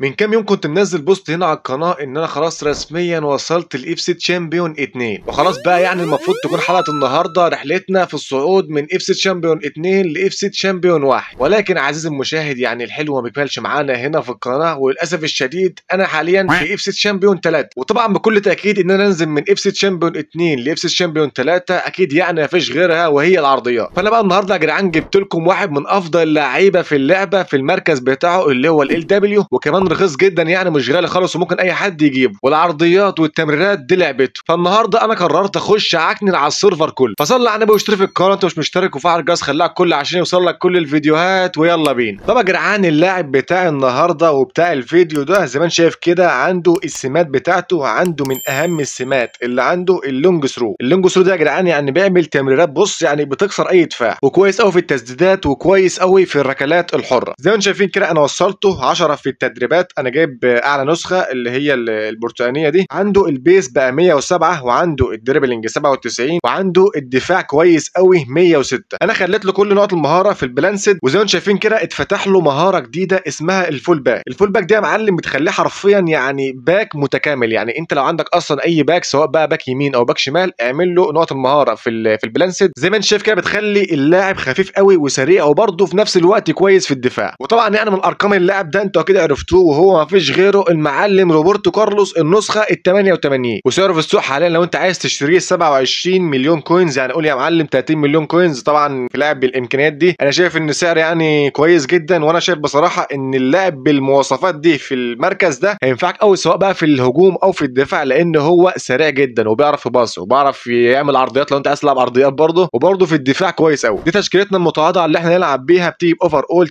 من كام يوم كنت منزل بوست هنا على القناه ان انا خلاص رسميا وصلت الاف سي تشامبيون 2 وخلاص بقى يعني المفروض تكون حلقه النهارده رحلتنا في الصعود من اف سي تشامبيون 2 لاف سي تشامبيون 1 ولكن عزيزي المشاهد يعني الحلو ما بيكملش معانا هنا في القناه وللاسف الشديد انا حاليا في اف سي تشامبيون 3 وطبعا بكل تاكيد ان انا انزل من اف سي تشامبيون 2 لاف سي تشامبيون 3 اكيد يعني ما فيش غيرها وهي العرضيات فانا بقى النهارده يا جدعان جبت لكم واحد من افضل اللعيبه في اللعبه في المركز بتاعه اللي هو ال دبليو وكمان رخيص جدا يعني مش غالي خالص وممكن اي حد يجيبه والعرضيات والتمريرات دي لعبته فالنهارده انا قررت اخش اعكنن على السيرفر كله فصلي على النبي واشترك في القناه انت مش مشترك وفعل الجرس خليها الكل عشان يوصل لك كل الفيديوهات ويلا بينا طبعا يا جدعان اللاعب بتاع النهارده وبتاع الفيديو ده زي ما انت شايف كده عنده السمات بتاعته عنده من اهم السمات اللي عنده اللونج ثرو اللونج ثرو ده يا جدعان يعني بيعمل تمريرات بص يعني بتكسر اي دفاع وكويس قوي في التسديدات وكويس قوي في الركلات الحره زي ما انتم شايفين كده انا وصلته 10 في التدريبات انا جايب اعلى نسخه اللي هي ال- البرتقانيه دي عنده البيس بقى 107 وعنده الدريبلينج 97 وعنده الدفاع كويس قوي 106 انا خليت له كل نقط المهاره في البلانسد وزي ما انتم شايفين كده اتفتح له مهاره جديده اسمها الفول باك الفول باك ده يا معلم بتخليه حرفيا يعني باك متكامل يعني انت لو عندك اصلا اي باك سواء بقى باك يمين او باك شمال اعمل له نقط المهاره في ال- في البلانسد زي ما انت شايف كده بتخلي اللاعب خفيف قوي وسريع وبرضه في نفس الوقت كويس في الدفاع وطبعا يعني من ارقام اللاعب ده انتوا اكيد عرفتوه وهو ما فيش غيره المعلم روبرتو كارلوس النسخه ال 88 وسعره في السوق حاليا لو انت عايز تشتريه 27 مليون كوينز يعني قول يا معلم 30 مليون كوينز طبعا في لاعب بالامكانيات دي انا شايف ان السعر يعني كويس جدا وانا شايف بصراحه ان اللاعب بالمواصفات دي في المركز ده هينفعك قوي سواء بقى في الهجوم او في الدفاع لان هو سريع جدا وبيعرف يباص وبيعرف يعمل عرضيات لو انت عايز تلعب عرضيات برضه وبرضه في الدفاع كويس قوي دي تشكيلتنا المتواضعه اللي احنا نلعب بيها بتيجي باوفر اول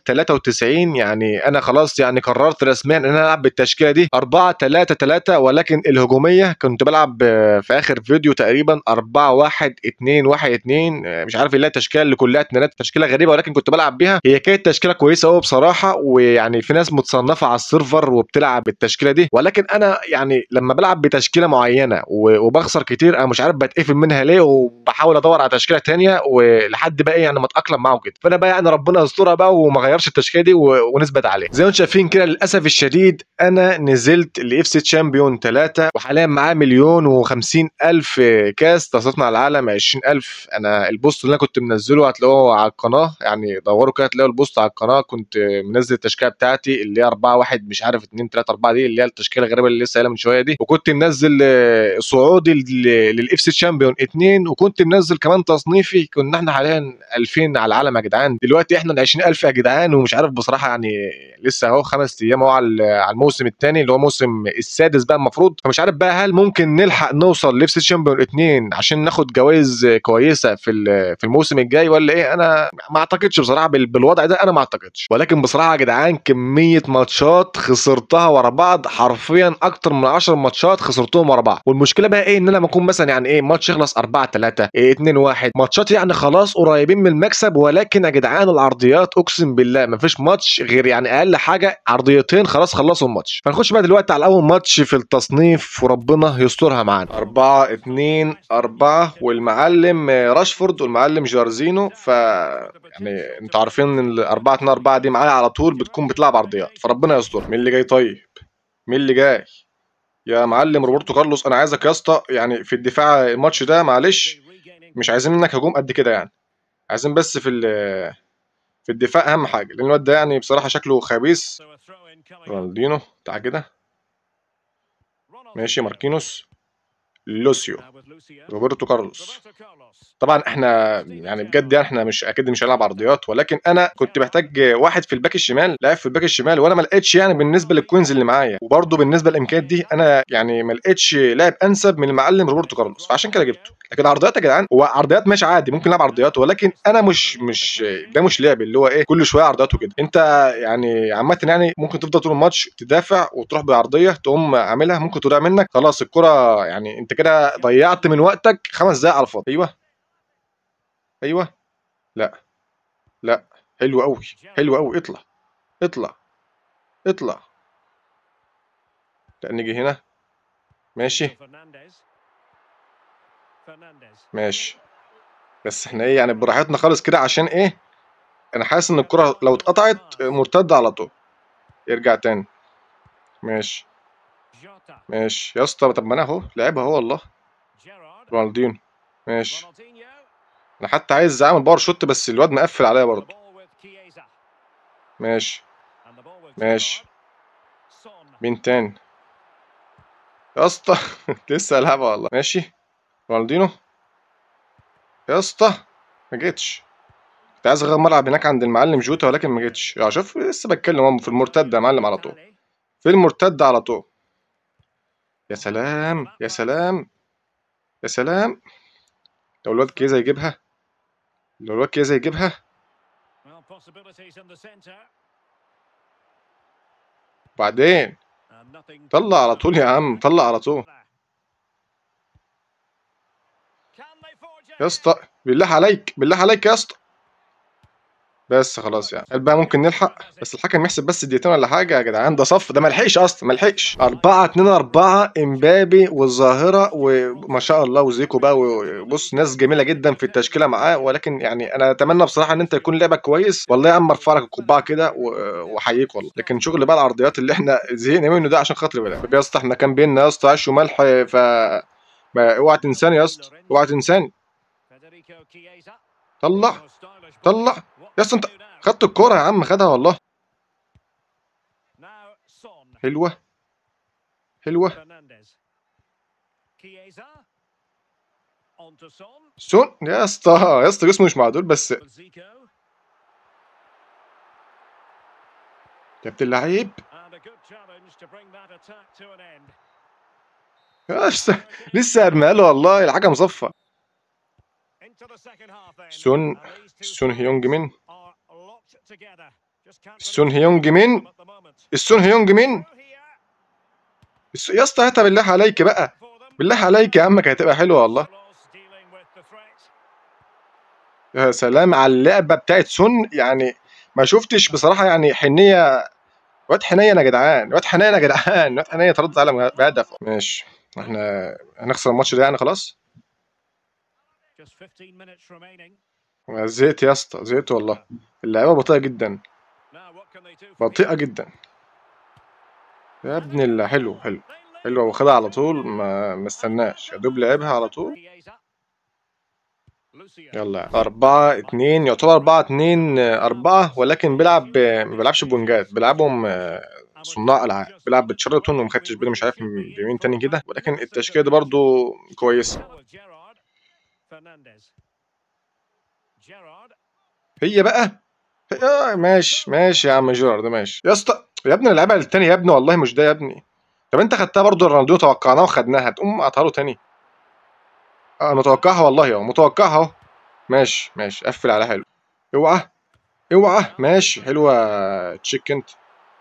93 يعني انا خلاص يعني قررت رسميا ان انا العب بالتشكيله دي 4 3 3 ولكن الهجوميه كنت بلعب آه، في اخر فيديو تقريبا 4 1 2 1 2 آه، مش عارف ايه التشكيله اللي كلها اتنينات تشكيله غريبه ولكن كنت بلعب بيها هي كانت تشكيله كويسه قوي بصراحه ويعني في ناس متصنفه على السيرفر وبتلعب بالتشكيله دي ولكن انا يعني لما بلعب بتشكيله معينه و- وبخسر كتير انا مش عارف بتقفل منها ليه وبحاول ادور على تشكيله تانية ولحد بقى إيه يعني ما اتاقلم معاهم كده فانا بقى يعني ربنا يسترها بقى وما غيرش التشكيله دي و- ونثبت عليه زي ما انتم شايفين كده للاسف الشديد انا نزلت لاف سي تشامبيون 3 وحاليا معاه مليون و50 الف كاس تصنيف مع العالم 20000 انا البوست اللي انا كنت منزله هتلاقوه على القناه يعني دوروا كده هتلاقوا البوست على القناه كنت منزل التشكيله بتاعتي اللي هي 4 1 مش عارف 2 3 4 دي اللي هي التشكيله الغريبه اللي لسه قايلها من شويه دي وكنت منزل آه، صعودي للاف سي تشامبيون 2 وكنت منزل كمان تصنيفي كنا احنا حاليا 2000 على العالم يا جدعان دلوقتي احنا ال 20000 يا جدعان ومش عارف بصراحه يعني لسه اهو خمس ايام اهو على ال- على الموسم الثاني اللي هو موسم السادس بقى المفروض فمش عارف بقى هل ممكن نلحق نوصل لف سي تشامبيون 2 عشان ناخد جوائز كويسه في ال- في الموسم الجاي ولا ايه انا ما اعتقدش بصراحه بال- بالوضع ده انا ما اعتقدش ولكن بصراحه يا جدعان كميه ماتشات خسرتها ورا بعض حرفيا اكتر من 10 ماتشات خسرتهم ورا بعض والمشكله بقى ايه ان انا بكون مثلا يعني ايه ماتش يخلص 4 3 إيه 2 1 ماتشات يعني خلاص قريبين من المكسب ولكن يا جدعان العرضيات اقسم بالله ما فيش ماتش غير يعني اقل حاجه عرضيتين خلاص خلصوا الماتش فنخش بقى دلوقتي على اول ماتش في التصنيف وربنا يسترها معانا 4 2 4 والمعلم راشفورد والمعلم جارزينو ف يعني انتوا عارفين ان ال 4 2 4 دي معايا على طول بتكون بتلعب عرضيات فربنا يستر مين اللي جاي طيب مين اللي جاي يا معلم روبرتو كارلوس انا عايزك يا اسطى يعني في الدفاع الماتش ده معلش مش عايزين منك هجوم قد كده يعني عايزين بس في ال- في الدفاع اهم حاجه لان الواد ده يعني بصراحه شكله خبيث رونالدينو تعال كده ماشي ماركينوس لوسيو روبرتو كارلوس طبعا احنا يعني بجد يعني احنا مش اكيد مش هنلعب عرضيات ولكن انا كنت محتاج واحد في الباك الشمال لاعب في الباك الشمال وانا ما لقيتش يعني بالنسبه للكوينز اللي معايا وبرده بالنسبه للامكانيات دي انا يعني ما لقيتش لاعب انسب من المعلم روبرتو كارلوس فعشان كده جبته لكن عرضيات يا جدعان هو عرضيات ماشي عادي ممكن نلعب عرضيات ولكن انا مش مش ده مش لعب اللي هو ايه كل شويه عرضيات وكده انت يعني عامه يعني ممكن تفضل طول الماتش تدافع وتروح بعرضيه تقوم عاملها ممكن تضيع منك خلاص الكره يعني انت كده ضيعت من وقتك خمس دقايق على الفاضي ايوه ايوه لا لا حلو قوي حلو قوي اطلع اطلع اطلع لا نيجي هنا ماشي ماشي بس احنا ايه يعني براحتنا خالص كده عشان ايه انا حاسس ان الكره لو اتقطعت مرتده على طول يرجع تاني ماشي Jota. ماشي يا اسطى طب ما انا اهو لعبها اهو والله Gerrard. رونالدينو ماشي Ronaldinho. انا حتى عايز اعمل باور شوت بس الواد مقفل عليا The برضه ball with Chiesa. ماشي And the ball with ماشي. Gerrard. Son. مين تاني يا اسطى لسه العبها والله ماشي رونالدينو يا اسطى ما جيتش كنت عايز اغير ملعب هناك عند المعلم جوتا ولكن ما جيتش يا شوف لسه بتكلم اهو في المرتده يا معلم على طول في المرتده على طول يا سلام يا سلام يا سلام لو الواد كيزا يجيبها لو الواد كيزا يجيبها Well, possibilities in the centre. بعدين And nothing. طلع على طول يا عم طلع على طول Can they forge يا ahead? اسطى بالله عليك بالله عليك يا اسطى بس خلاص يعني هل بقى ممكن نلحق بس الحكم يحسب بس دقيقتين ولا حاجه يا جدعان ده صف ده ما لحقش اصلا ما لحقش 4 2 4 امبابي والظاهره وما شاء الله وزيكو بقى وبص ناس جميله جدا في التشكيله معاه ولكن يعني انا اتمنى بصراحه ان انت يكون لعبك كويس والله يا عم ارفع لك القبعه كده و- واحييك والله لكن شغل بقى العرضيات اللي احنا زهقنا منه ده عشان خاطر بقى يا اسطى احنا كان بينا يا اسطى عيش وملح ف ما اوعى تنساني يا اسطى اوعى تنساني Federico Chiesa. طلع So stylish طلع. ball. What يا اسطى can انت they do now? خدت الكوره يا عم خدها والله Now Son. حلوه حلوه Fernandez. Chiesa. On to Son. سون يا اسطى يا اسطى جسمه مش معدول بس With Zico. يا ابن اللعيب And a good challenge to bring that attack to an end. يا اسطى لسه ارماله والله الحكم صفى Into the second half then. سون And these two سون هيونج مين are locked together. Just can't سون really هيونج مين them at the moment. السون هيونج مين Through here الس- يا اسطى هاتها بالله عليك بقى for them. بالله عليك يا عم كانت هتبقى حلوه والله Carlos dealing with the threat. يا سلام على اللعبه بتاعت سون يعني ما شفتش بصراحه يعني حنيه واد حنين يا جدعان واد حنين يا جدعان واد حنين ترد على بهدف ماشي احنا هنخسر الماتش ده يعني خلاص Just 15 minutes remaining. زهقت يا اسطى زهقت والله اللعيبه بطيئه جدا Now what can they do from بطيئه here? جدا يا ابن الله حلو حلو They lead حلو واخدها على طول ما ما استناش يا دوب لعبها على طول Chiesa. Lucio. يلا أربعة اتنين يعتبر أربعة اتنين آه، أربعة ولكن بيلعب آه، ما بيلعبش بونجات بيلعبهم آه، صناع ألعاب بيلعب بتشارلتون وما خدتش بالي مش عارف بمين تاني كده ولكن التشكيلة دي برضو كويسة Now with Gerrard. Fernandez. Gerrard. هي بقى آه ماشي ماشي يا عم جيرارد ماشي يا اسطى يا ابني اللعبة التاني يا ابني والله مش ده يا ابني طب انت خدتها برضو رونالدو توقعناها وخدناها تقوم قطعها له تاني اه متوقعها والله اهو متوقعها اهو ماشي ماشي قفل على حلو اوعى اوعى ماشي حلوه تشيك انت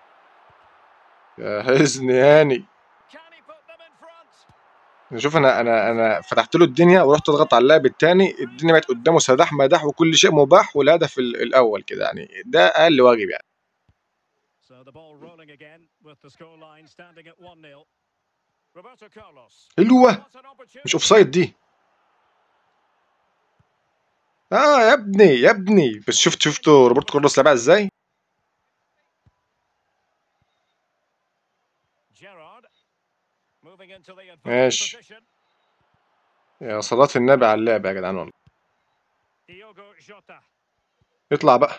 يا حزن هاني Can he put them in front? شوف انا انا انا فتحت له الدنيا ورحت اضغط على اللاعب التاني الدنيا بقت قدامه سداح مداح وكل شيء مباح والهدف ال- الاول كده يعني ده اقل واجب يعني So the ball rolling again with the scoreline standing at 1-0. Roberto Carlos. حلوه What an opportunity. مش اوفسايد دي اه يا ابني يا ابني بس شفت شفتوا روبرتو كارلوس لعبها ازاي Gerrard. Moving into the advanced ماشي. position. يا صلاة النبي على اللعب يا جدعان والله Diogo Jota. اطلع بقى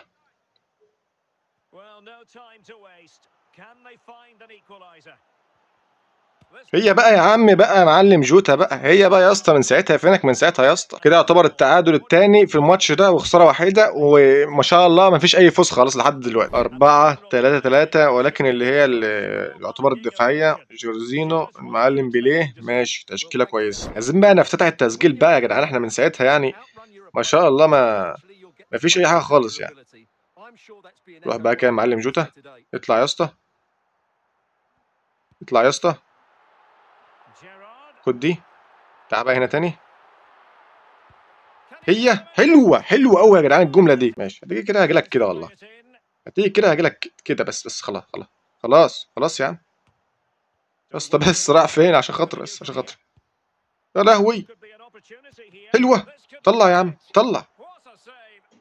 Well, no time to waste. Can they find an equalizer? This هي بقى يا عم بقى يا معلم جوتا بقى هي بقى يا اسطى من ساعتها فينك من ساعتها يا اسطى كده يعتبر التعادل الثاني في الماتش ده وخساره وحيده وما شاء الله ما فيش اي فوز خالص لحد دلوقتي أربعة تلاتة تلاتة ولكن اللي هي اللي يعتبر الدفاعية جورزينو المعلم بيليه ماشي تشكيلة كويسة عايزين بقى نفتتح التسجيل بقى يا جدعان احنا من ساعتها يعني ما شاء الله ما ما فيش اي حاجة خالص يعني روح بقى كده يا معلم جوتا اطلع يا اسطى اطلع يا اسطى Gerrard. خد دي تعال بقى هنا تاني Can he هي put them in? حلوه حلوه قوي يا جدعان الجمله دي ماشي هتيجي كده هاجي لك كده والله Bring it in. هتيجي كده هاجي لك كده بس بس خلاص خلاص خلاص خلاص يا عم يا اسطى بس راح فين عشان خاطر بس عشان خاطر يا لهوي Could be an opportunity here. حلوة. This could طلع be يا عم it. طلع What a save.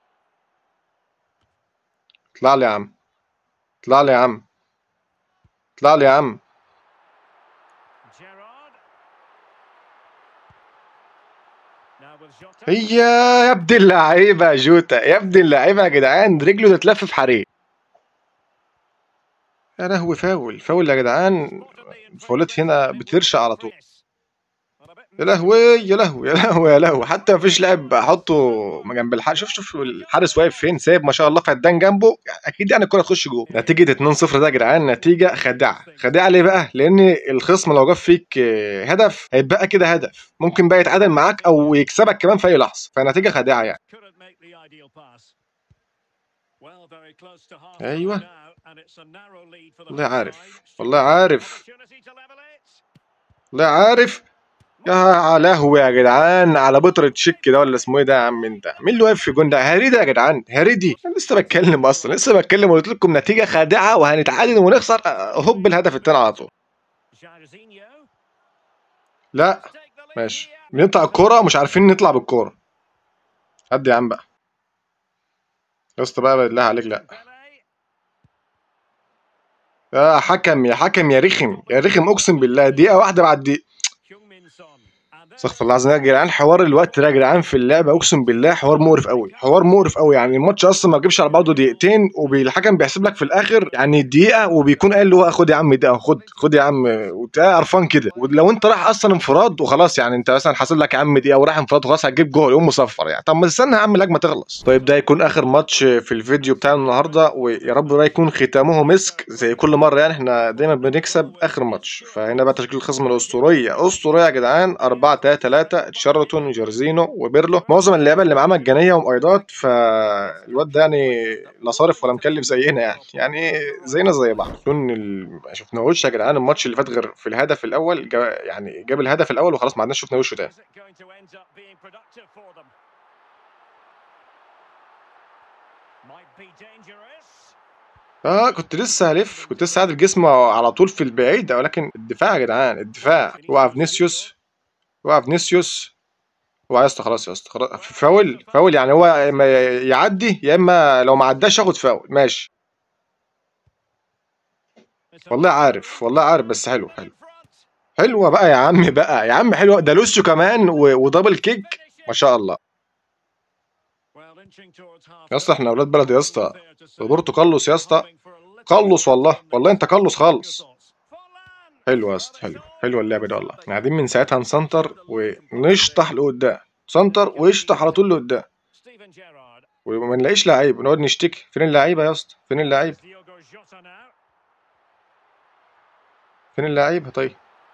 اطلع لي يا عم اطلع لي يا عم اطلع لي يا عم Gerrard. Now with Jota. هي يا ابن اللعيبه يا جوتا يا ابن اللعيبه يا جدعان رجله تتلف في حريق يا لهوي فاول فاول يا جدعان الفاولات هنا بترشق على طول يا لهوي يا لهوي يا لهوي يا لهوي حتى مفيش لاعب احطه ما جنب الحارس شوف شوف الحارس واقف فين سايب ما شاء الله فدان جنبه اكيد يعني الكره تخش جوه نتيجه 2-0 ده يا جدعان نتيجه خادعه خادعه ليه بقى لان الخصم لو جاب فيك آه، هدف هيتبقى كده هدف ممكن بقى يتعادل معاك او يكسبك كمان في اي لحظه فنتيجه خادعه يعني Couldn't make the ideal pass. Well, very close to half أيوة. now, and it's a narrow lead for the والله home عارف side. والله عارف Opportunity to level it. والله عارف يا لهوي يا جدعان على بطرة تشيك ده ولا اسمه ايه ده يا عم انت مين اللي واقف في الجون ده هريدي يا جدعان هريدي انا لسه بتكلم اصلا لسه بتكلم وقلت لكم نتيجه خادعه وهنتعادل ونخسر أه، هوب الهدف التاني على طول Jairzinho. لا Take the lead ماشي here. بنقطع الكوره ومش عارفين نطلع بالكوره هد يا عم بقى يا اسطى بقى بالله عليك لا Pele. يا حكم يا حكم يا رخم يا رخم اقسم بالله دقيقه واحده بعد دقيقه Heung-min Son. And استغفر الله العظيم يا جدعان حوار الوقت ده يا جدعان في اللعبه اقسم بالله حوار مقرف قوي حوار مقرف قوي يعني الماتش اصلا ما بيجيبش على بعضه دقيقتين والحكم بيحسب لك في الاخر يعني دقيقه وبيكون قال له خد يا عم دقيقه خد خد يا عم وتلاقي قرفان كده ولو انت رايح اصلا انفراد وخلاص يعني انت مثلا حاسب لك يا عم دقيقه ورايح انفراد وخلاص هتجيب جول يقوم مصفر يعني طب ما تستنى يا عم الهجمه تخلص طيب ده يكون اخر ماتش في الفيديو بتاعنا النهارده ويا رب بقى يكون ختامه مسك زي كل مره يعني احنا دايما بنكسب اخر ماتش فهنا بقى تشكيل الخصم الاسطوريه اسطوريه يا جدعان 4 3 3 تشارلتون جورزينو وبيرلو معظم اللعيبه اللي معاه مجانيه ومقايضات فالواد ده يعني لا صارف ولا مكلف زينا يعني يعني زينا زي بعض شون ال... ما شفناهوش يا جدعان الماتش اللي فات غير في الهدف الاول جا... يعني جاب الهدف الاول وخلاص ما عدناش شفنا وشه تاني is it going to end up being productive for them? Might be dangerous. اه كنت لسه هلف كنت لسه قاعد الجسم على طول في البعيد ولكن الدفاع يا جدعان الدفاع وقع فينيسيوس وقع فينيسيوس هو يا اسطى خلاص يا اسطى خلاص فاول فاول يعني هو يا اما يعدي يا اما لو ما عداش ياخد فاول ماشي والله عارف والله عارف بس حلو حلو حلوه بقى يا عم بقى يا عم حلوه ده لوسيو كمان و- ودبل كيك ما شاء الله يا اسطى احنا اولاد بلد يا اسطى روبرتو كارلوس يا اسطى كارلوس والله والله انت كارلوس خالص حلو يا اسطى حلو حلو اللعبه دي والله احنا قاعدين من ساعتها نسنتر ونشطح لقدام سنتر ويشطح على طول لقدام وما نلاقيش لعيب ونقعد نشتكي فين اللعيبه يا اسطى فين اللعيب فين اللعيبه طيب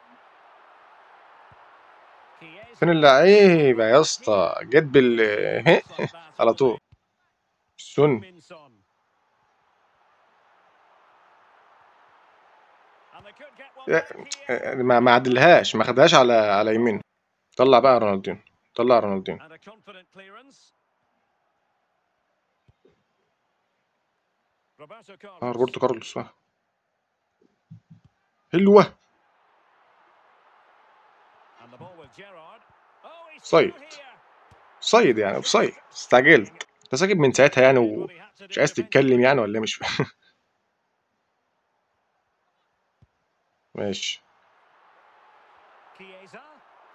فين اللعيبه يا اسطى جت بال على طول سن ما ما عدلهاش ما خدهاش على على يمين طلع بقى رونالدينو طلع رونالدينو And a confident clearance. Roberto اه Carlos. روبرتو كارلوس آه. حلوه And the ball with Gerrard. Oh, he's صيد. through here. صيد يعني في صيد استعجلت انت ساكت من ساعتها يعني Well, he had to ومش do عايز تتكلم defensively. يعني ولا إيه؟ مش فاهم ماشي Chiesa.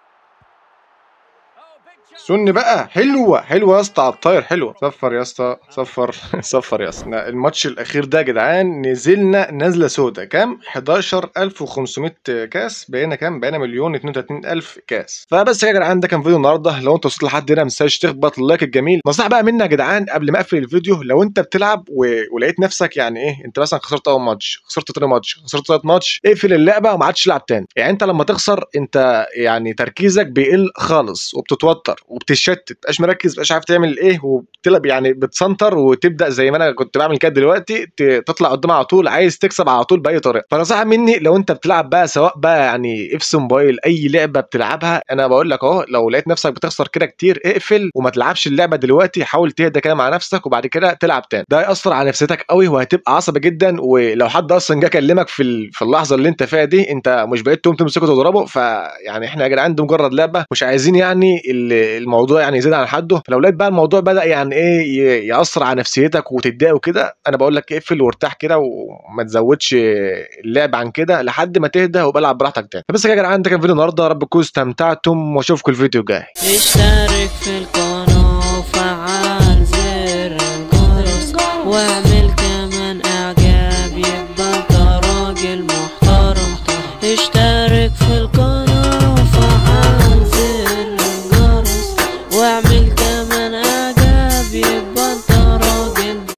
Oh, big chance. سن بقى حلوه حلوه يا اسطى على الطاير حلوه صفر يا اسطى صفر صفر يا اسطى الماتش الاخير ده يا جدعان نزلنا نزله سودا كام 11500 كاس بقينا كام بقينا مليون 32000 كاس فبس يا جدعان ده كان فيديو النهارده لو انت وصلت لحد هنا ما تنساش تخبط اللايك الجميل نصيحه بقى مني يا جدعان قبل ما اقفل الفيديو لو انت بتلعب و... ولقيت نفسك يعني ايه انت مثلا خسرت اول ماتش خسرت تاني ماتش خسرت تالت ماتش اقفل اللعبه وما عادش تلعب تاني يعني انت لما تخسر انت يعني تركيزك بيقل خالص وبتتوتر وبتشتت مبقاش مركز مبقاش عارف تعمل ايه وبتلعب يعني بتسنتر وتبدا زي ما انا كنت بعمل كده دلوقتي ت- تطلع قدام على طول عايز تكسب على طول باي طريقه فنصيحه مني لو انت بتلعب بقى سواء بقى يعني اف سي موبايل اي لعبه بتلعبها انا بقول لك اهو لو لقيت نفسك بتخسر كده كتير اقفل وما تلعبش اللعبه دلوقتي حاول تهدى كده مع نفسك وبعد كده تلعب تاني ده هيأثر على نفسيتك قوي وهتبقى عصبي جدا ولو حد اصلا جه كلمك في ال- في اللحظه اللي انت فيها دي انت مش بقيت تقوم تمسكه تضربه فيعني احنا يا جدعان دي مجرد لعبه مش عايزين يعني ال- الموضوع يعني يزيد عن حده فلو لقيت بقى الموضوع بدا يعني ايه ي- ياثر على نفسيتك وتتضايق وكده انا بقول لك اقفل وارتاح كده وما تزودش اللعب عن كده لحد ما تهدى وبلعب براحتك تاني فبس كده يا جدعان ده كان فيديو النهارده يا رب تكونوا استمتعتم واشوفكم الفيديو الجاي اشترك في القناة وفعل زر الجرس واعمل